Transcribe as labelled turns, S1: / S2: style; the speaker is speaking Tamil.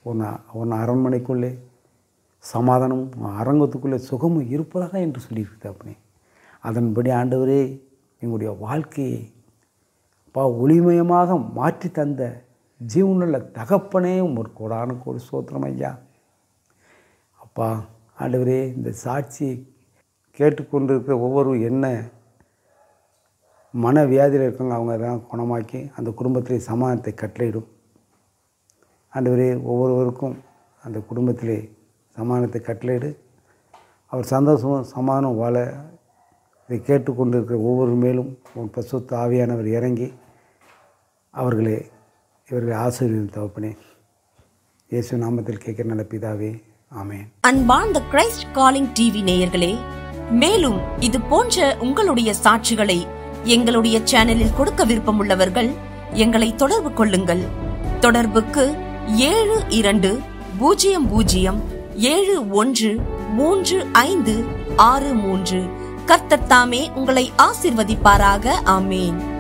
S1: உன் உன் அரண்மனைக்குள்ளே சமாதானமும் அரங்கத்துக்குள்ளே சுகமும் இருப்பதாக என்று சொல்லியிருக்கிறாப்பனே அதன்படி ஆண்டவரே எங்களுடைய வாழ்க்கையை பா ஒளிமயமாக மாற்றி தந்த ஜீவனுள்ள தகப்பனே ஒரு கோடான கோடி சோத்திரம் ஐயா அப்பா ஆண்டவரே இந்த சாட்சியை கேட்டுக்கொண்டிருக்கிற ஒவ்வொரு என்ன மன வியாதியில் இருக்காங்க அவங்க தான் குணமாக்கி அந்த குடும்பத்திலே சமாதானத்தை கட்டளையிடும் ஆண்டவரே ஒவ்வொருவருக்கும் அந்த குடும்பத்திலே சமாதானத்தை கட்டளையிடு அவர் சந்தோஷமும் சமாதானம் வாழ இதை கேட்டுக்கொண்டிருக்கிற ஒவ்வொரு மேலும் உன் பசுத்த ஆவியானவர் இறங்கி அவர்களே இவர்களை ஆசீர்வதியும் தகப்பனே இயேசு நாமத்தில் கேட்கிற நல்ல பிதாவே ஆமென்
S2: அன்பார்ந்த கிரைஸ்ட் காலிங் டிவி நேயர்களே மேலும் இது போன்ற உங்களுடைய சாட்சிகளை எங்களுடைய சேனலில் கொடுக்க விருப்பமுள்ளவர்கள் எங்களை தொடர்பு கொள்ளுங்கள் தொடர்புக்கு ஏழு இரண்டு பூஜ்ஜியம் பூஜ்ஜியம் ஏழு ஒன்று மூன்று ஐந்து ஆறு மூன்று கர்த்தர் தாமே உங்களை ஆசிர்வதிப்பாராக ஆமேன்